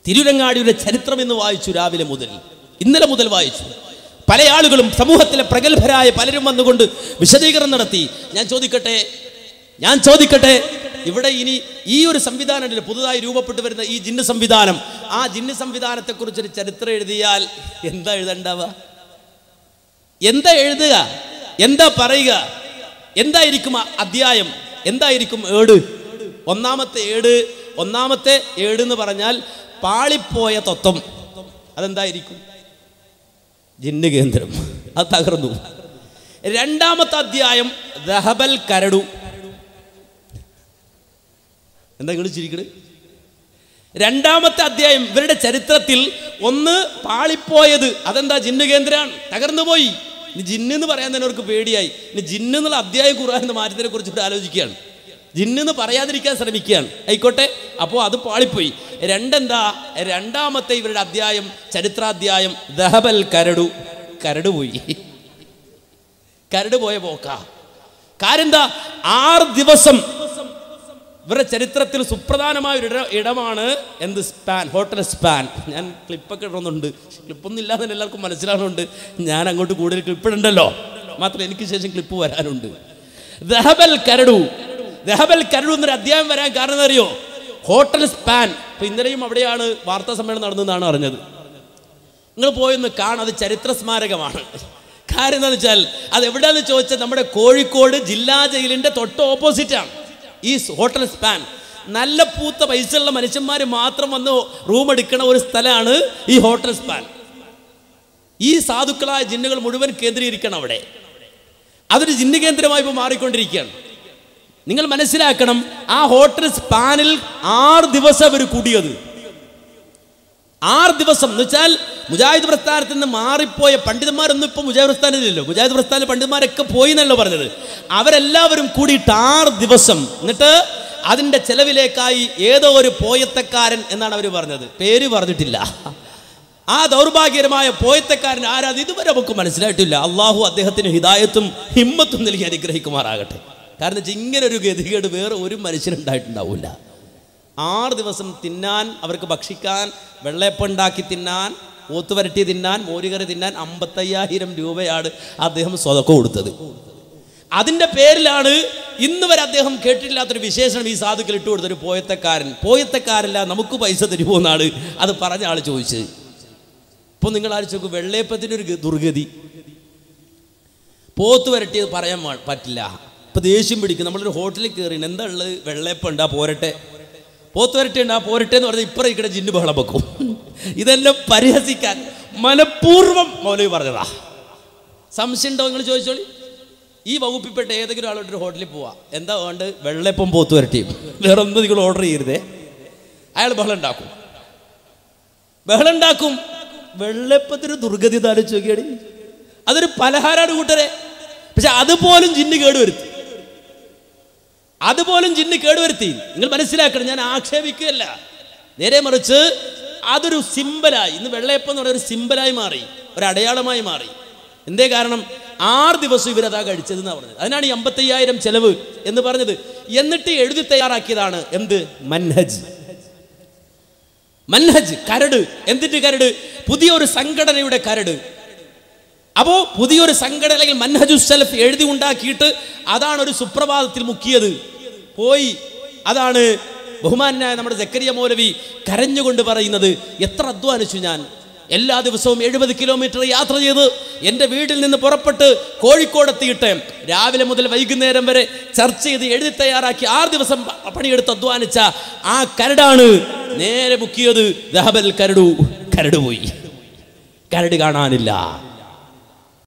തിരുരങ്ങാടിയുടെ ചരിത്രം എന്ന് വായിച്ചു രാവിലെ മുതൽ ഇന്നലെ മുതൽ വായിച്ചു പല ആളുകളും സമൂഹത്തിലെ പ്രഗത്ഭരായ പലരും വന്നുകൊണ്ട് വിശദീകരണം നടത്തി ഞാൻ ചോദിക്കട്ടെ ഞാൻ ചോദിക്കട്ടെ ഇവിടെ ഇനി ഈ ഒരു സംവിധാനം ഉണ്ടല്ലോ, പുതുതായി രൂപപ്പെട്ടു വരുന്ന ഈ ജിന്ന് സംവിധാനം ആ ജിന്ന് സംവിധാനത്തെക്കുറിച്ചൊരു ചരിത്രം എഴുതിയാൽ എന്താ എഴുതണ്ടാവുക എന്താ എഴുതുക എന്താ പറയുക എന്തായിരിക്കും ആ അധ്യായം എന്തായിരിക്കും ഏട് ഒന്നാമത്തെ ഏട് ഒന്നാമത്തെ ഏട് എന്ന് പറഞ്ഞാൽ പാളിപ്പോയ തത്വം അതെന്തായിരിക്കും ജിന്ന് കേന്ദ്രം അത് തകർന്നു രണ്ടാമത്തെ അധ്യായം ദഹബൽ കരടു എന്താ നിങ്ങൾ ചിരിക്കണ് രണ്ടാമത്തെ അധ്യായം ഇവരുടെ ചരിത്രത്തിൽ ഒന്ന് പാളിപ്പോയത് അതെന്താ ജിന്ന് കേന്ദ്രമാണ് തകർന്നു പോയി ഇനി ജിന്ന് എന്ന് പറയാൻ തന്നെ അവർക്ക് പേടിയായി ഇനി ജിന്ന് എന്നുള്ള അധ്യായം ഖുർആൻ എന്ന് മാറ്റത്തിനെ കുറിച്ച് ഇവിടെ ആലോചിക്കുകയാണ് ജിന്ന് എന്ന് പറയാതിരിക്കാൻ ശ്രമിക്കുകയാണ് ആയിക്കോട്ടെ അപ്പോൾ അത് പാളിപ്പോയി രണ്ടെന്താ രണ്ടാമത്തെ ഇവരുടെ അധ്യായം ചരിത്രാധ്യായം ദഹബൽ കരടു കരട് പോയി കരട് പോയ പോക്ക കാര്യം എന്താ ആറ് ദിവസം ഇവരുടെ ചരിത്രത്തിൽ സുപ്രധാനമായ ഒരു ഇട ഇടമാണ് എന്ത് സ്പാൻ ഹോട്ടൽ സ്പാൻ ഞാൻ ക്ലിപ്പൊക്കെ ഇടുന്നുണ്ട് ക്ലിപ്പൊന്നും ഇല്ലാതെ തന്നെ എല്ലാവർക്കും മനസ്സിലാകുന്നുണ്ട് ഞാൻ അങ്ങോട്ട് കൂടുതൽ ക്ലിപ്പ് ഇടണ്ടല്ലോ മാത്രം എനിക്ക് ശേഷം ക്ലിപ്പ് വരാനുണ്ട് ദഹബൽ കരടു ദഹബൽ കരടു എന്നൊരു അധ്യായം വരാൻ കാരണം എന്താ അറിയോ ഹോട്ടൽ സ്പാൻ ഇപ്പൊ ഇന്നലെയും അവിടെയാണ് വാർത്താ സമ്മേളനം നടന്നതെന്നാണ് അറിഞ്ഞത് നിങ്ങൾ പോയൊന്ന് കാണാം അത് ചരിത്ര സ്മാരകമാണ് കാര്യം എന്താണെന്ന് വെച്ചാൽ അത് എവിടെയാണെന്ന് ചോദിച്ചാൽ നമ്മുടെ കോഴിക്കോട് ജില്ലാ ജയിലിന്റെ തൊട്ട് ഓപ്പോസിറ്റാണ് ഈ ഹോട്ടൽ സ്പാൻ നല്ല പൂത്ത പൈസയുള്ള മനുഷ്യന്മാർ മാത്രം വന്ന് റൂം എടുക്കണ ഒരു സ്ഥലമാണ് ഈ ഹോട്ടൽ സ്പാൻ ഈ സാധുക്കളായ ജിന്നുകൾ മുഴുവൻ കേന്ദ്രീകരിക്കണം അവിടെ അതൊരു ജിന്ന് കേന്ദ്രമായി ഇപ്പോൾ മാറിക്കൊണ്ടിരിക്കുകയാണ് നിങ്ങൾ മനസ്സിലാക്കണം ആ ഹോട്ടൽ സ്പാനിൽ ആറ് ദിവസം അവർ കൂടിയത് ആറ് ദിവസം എന്ന് വെച്ചാൽ മുജാഹിദ് പ്രസ്ഥാനത്തിൽ നിന്ന് മാറിപ്പോയ പണ്ഡിതന്മാരൊന്നും ഇപ്പം മുജാഹിദ് പ്രസ്ഥാനത്തിലല്ലോ മുജാഹിദ് പ്രസ്ഥാനത്തിൽ പണ്ഡിതന്മാരൊക്കെ പോയി എന്നല്ലോ പറഞ്ഞത് അവരെല്ലാവരും കൂടിയിട്ട് ആറ് ദിവസം എന്നിട്ട് അതിൻ്റെ ചെലവിലേക്കായി ഏതോ ഒരു പോയത്തക്കാരൻ എന്നാണ് അവർ പറഞ്ഞത് പേര് പറഞ്ഞിട്ടില്ല ആ ദൗർഭാഗ്യകരമായ പോയത്തക്കാരൻ ആരാത് ഇതുവരെ നമുക്ക് മനസ്സിലായിട്ടില്ല അള്ളാഹു അദ്ദേഹത്തിന് ഹിദായത്തും ഹിമ്മത്തും നൽകി അനുഗ്രഹിക്കുമാറാകട്ടെ കാരണം വെച്ചാൽ ഇങ്ങനെ ഒരു ഗതികേട് വേറെ ഒരു മനുഷ്യനുണ്ടായിട്ടുണ്ടാവില്ല ആറ് ദിവസം തിന്നാൻ അവർക്ക് ഭക്ഷിക്കാൻ വെള്ളയപ്പം ഉണ്ടാക്കി തിന്നാൻ ഓത്തുവരട്ടി തിന്നാൻ മോരുകറി തിന്നാൻ അമ്പത്തയ്യായിരം രൂപയാണ് അദ്ദേഹം സ്വതക്കം കൊടുത്തത് അതിൻ്റെ പേരിലാണ് ഇന്ന് വരെ അദ്ദേഹം കേട്ടിട്ടില്ലാത്തൊരു വിശേഷണം ഈ സാധുക്കൾ ഇട്ട് കൊടുത്തൊരു പോയത്തക്കാരൻ പോയത്തക്കാരല്ല നമുക്ക് പൈസ തരുമോ എന്നാണ് അത് പറഞ്ഞ ആൾ ചോദിച്ചത് ഇപ്പോൾ നിങ്ങൾ ആലോചിച്ച് നോക്കൂ വെള്ളയപ്പത്തിൻ്റെ ഒരു ഗ- ദുർഗതി പോത്ത് വരട്ടിയത് പറയാൻ പാ- പറ്റില്ല ഇപ്പം ദേഷ്യം പിടിക്കും നമ്മളൊരു ഹോട്ടലിൽ കയറി എന്താ ഉള്ളത് വെള്ളയപ്പം ഉണ്ടാ പോരട്ടെ പോത്ത് വരട്ടെ ഉണ്ടാ പോരട്ടെ എന്ന് പറഞ്ഞാൽ ഇപ്പറ ഇവിടെ ജിന്ന് ബഹളം വെക്കും ഇതെല്ലാം പരിഹസിക്കാൻ മനഃപൂർവ്വം മൗലവി പറഞ്ഞതാ സംശയം ഉണ്ടോ നിങ്ങൾ ചോദിച്ചോളി ഈ വകുപ്പിൽപ്പെട്ട ഏതെങ്കിലും ആളോട് ഒരു ഹോട്ടലിൽ പോവാ എന്താ വേണ്ട വെള്ളയപ്പം പോത്ത് വരട്ടിയും വേറെ ഒന്നും നിങ്ങൾ ഓർഡർ ചെയ്യരുതേ അയാൾ ബഹളം ഉണ്ടാക്കും ബഹളം ഉണ്ടാക്കും വെള്ളപ്പത്തിന് ദുർഗതി താലിച്ച് നോക്കിയാടി അതൊരു പലഹാരമാണ് കൂട്ടരെ പക്ഷെ അതുപോലും ജിന്ന് കേടുവരുത്തി അതുപോലും ജിന്ന് കേടുവരുത്തി നിങ്ങൾ മനസ്സിലാക്കണം ഞാൻ ആക്ഷേപിക്കുകയല്ല നേരെ മറിച്ച് അതൊരു സിമ്പലായി ഇന്ന് വെള്ളയപ്പം എന്ന് പറയുന്ന ഒരു സിമ്പലായി മാറി ഒരു അടയാളമായി മാറി എന്തേ കാരണം ആറ് ദിവസം ഇവരതാ കഴിച്ചതെന്നാണ് പറഞ്ഞത് അതിനാണ് ഈ അമ്പത്തയ്യായിരം ചെലവ് എന്ന് പറഞ്ഞത് എന്നിട്ട് എഴുതി തയ്യാറാക്കിയതാണ് എന്ത് മൻഹജ് മൻഹജ് കരട് എന്തിന്റെ കരട് പുതിയൊരു സംഘടനയുടെ കരട് അപ്പോ പുതിയൊരു സംഘടന അല്ലെങ്കിൽ മൻഹജു സലഫ് എഴുതി ഉണ്ടാക്കിയിട്ട് അതാണ് ഒരു സുപ്രഭാതത്തിൽ മുക്കിയത് പോയി അതാണ് ബഹുമാനായ നമ്മുടെ ജക്കരിയ മൗലവി കരഞ്ഞുകൊണ്ട് പറയുന്നത് എത്ര അധ്വാനിച്ചു ഞാൻ എല്ലാ ദിവസവും എഴുപത് കിലോമീറ്റർ യാത്ര ചെയ്ത് എൻ്റെ വീട്ടിൽ നിന്ന് പുറപ്പെട്ട് കോഴിക്കോടെത്തിയിട്ട് രാവിലെ മുതൽ വൈകുന്നേരം വരെ ചർച്ച ചെയ്ത് എഴുതി തയ്യാറാക്കി ആറ് ദിവസം പ- പണിയെടുത്ത് അധ്വാനിച്ച ആ കരടാണ് നേരെ മുക്കിയത് ദഹബൽ കരടു കരട് പോയി കരട് കാണാനില്ല